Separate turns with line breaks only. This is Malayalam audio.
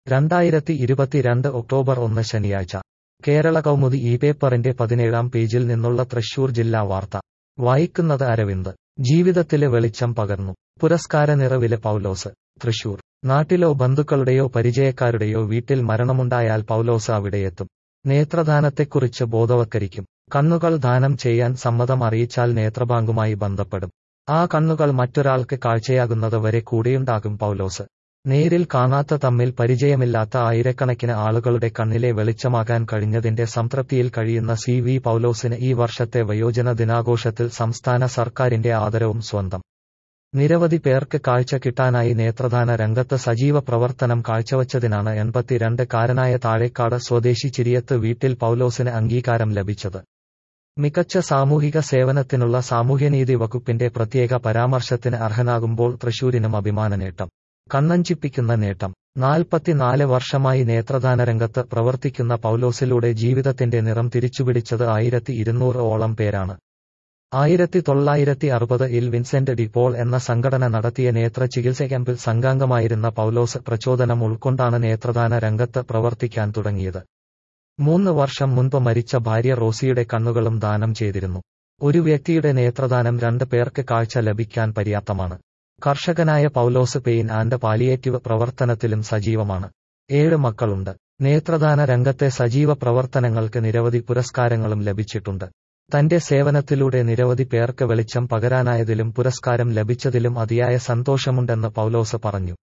രണ്ടായിരത്തി ഇരുപത്തിരണ്ട് ഒക്ടോബർ ഒന്ന് ശനിയാഴ്ച കേരള കൗമുദി ഈ പേപ്പറിന്റെ പതിനേഴാം പേജിൽ നിന്നുള്ള തൃശൂർ ജില്ലാ വാർത്ത വായിക്കുന്നത് അരവിന്ദ് ജീവിതത്തിലെ വെളിച്ചം പകർന്നു പുരസ്കാര നിറവിലെ പൗലോസ് തൃശൂർ നാട്ടിലോ ബന്ധുക്കളുടെയോ പരിചയക്കാരുടെയോ വീട്ടിൽ മരണമുണ്ടായാൽ പൗലോസ് അവിടെയെത്തും നേത്രദാനത്തെക്കുറിച്ച് ബോധവൽക്കരിക്കും കണ്ണുകൾ ദാനം ചെയ്യാൻ സമ്മതം അറിയിച്ചാൽ നേത്രബാങ്കുമായി ബന്ധപ്പെടും ആ കണ്ണുകൾ മറ്റൊരാൾക്ക് കാഴ്ചയാകുന്നത് വരെ കൂടെയുണ്ടാകും പൗലോസ് നേരിൽ കാണാത്ത തമ്മിൽ പരിചയമില്ലാത്ത ആയിരക്കണക്കിന് ആളുകളുടെ കണ്ണിലെ വെളിച്ചമാകാൻ കഴിഞ്ഞതിന്റെ സംതൃപ്തിയിൽ കഴിയുന്ന സി വി പൗലോസിന് ഈ വർഷത്തെ വയോജന ദിനാഘോഷത്തിൽ സംസ്ഥാന സർക്കാരിന്റെ ആദരവും സ്വന്തം നിരവധി പേർക്ക് കാഴ്ച കിട്ടാനായി നേത്രദാന രംഗത്ത് സജീവ പ്രവർത്തനം കാഴ്ചവച്ചതിനാണ് എൺപത്തിരണ്ട് കാരനായ താഴേക്കാട് സ്വദേശി ചിരിയത്ത് വീട്ടിൽ പൗലോസിന് അംഗീകാരം ലഭിച്ചത് മികച്ച സാമൂഹിക സേവനത്തിനുള്ള സാമൂഹ്യനീതി വകുപ്പിന്റെ പ്രത്യേക പരാമർശത്തിന് അർഹനാകുമ്പോൾ തൃശൂരിനും അഭിമാന നേട്ടം കണ്ണഞ്ചിപ്പിക്കുന്ന നേട്ടം നാൽപ്പത്തിനാല് വർഷമായി നേത്രദാന രംഗത്ത് പ്രവർത്തിക്കുന്ന പൗലോസിലൂടെ ജീവിതത്തിന്റെ നിറം തിരിച്ചുപിടിച്ചത് ആയിരത്തി ഇരുന്നൂറ് ഓളം പേരാണ് ആയിരത്തി തൊള്ളായിരത്തി അറുപത് ഇൽ വിൻസെന്റ് ഡിപോൾ എന്ന സംഘടന നടത്തിയ നേത്ര ചികിത്സ ക്യാമ്പിൽ സംഘാംഗമായിരുന്ന പൗലോസ് പ്രചോദനം ഉൾക്കൊണ്ടാണ് നേത്രദാന രംഗത്ത് പ്രവർത്തിക്കാൻ തുടങ്ങിയത് മൂന്ന് വർഷം മുൻപ് മരിച്ച ഭാര്യ റോസിയുടെ കണ്ണുകളും ദാനം ചെയ്തിരുന്നു ഒരു വ്യക്തിയുടെ നേത്രദാനം രണ്ട് പേർക്ക് കാഴ്ച ലഭിക്കാൻ പര്യാപ്തമാണ് കർഷകനായ പൗലോസ് പെയിൻ ആൻഡ് പാലിയേറ്റീവ് പ്രവർത്തനത്തിലും സജീവമാണ് ഏഴ് മക്കളുണ്ട് നേത്രദാന രംഗത്തെ സജീവ പ്രവർത്തനങ്ങൾക്ക് നിരവധി പുരസ്കാരങ്ങളും ലഭിച്ചിട്ടുണ്ട് തന്റെ സേവനത്തിലൂടെ നിരവധി പേർക്ക് വെളിച്ചം പകരാനായതിലും പുരസ്കാരം ലഭിച്ചതിലും അതിയായ സന്തോഷമുണ്ടെന്ന് പൗലോസ് പറഞ്ഞു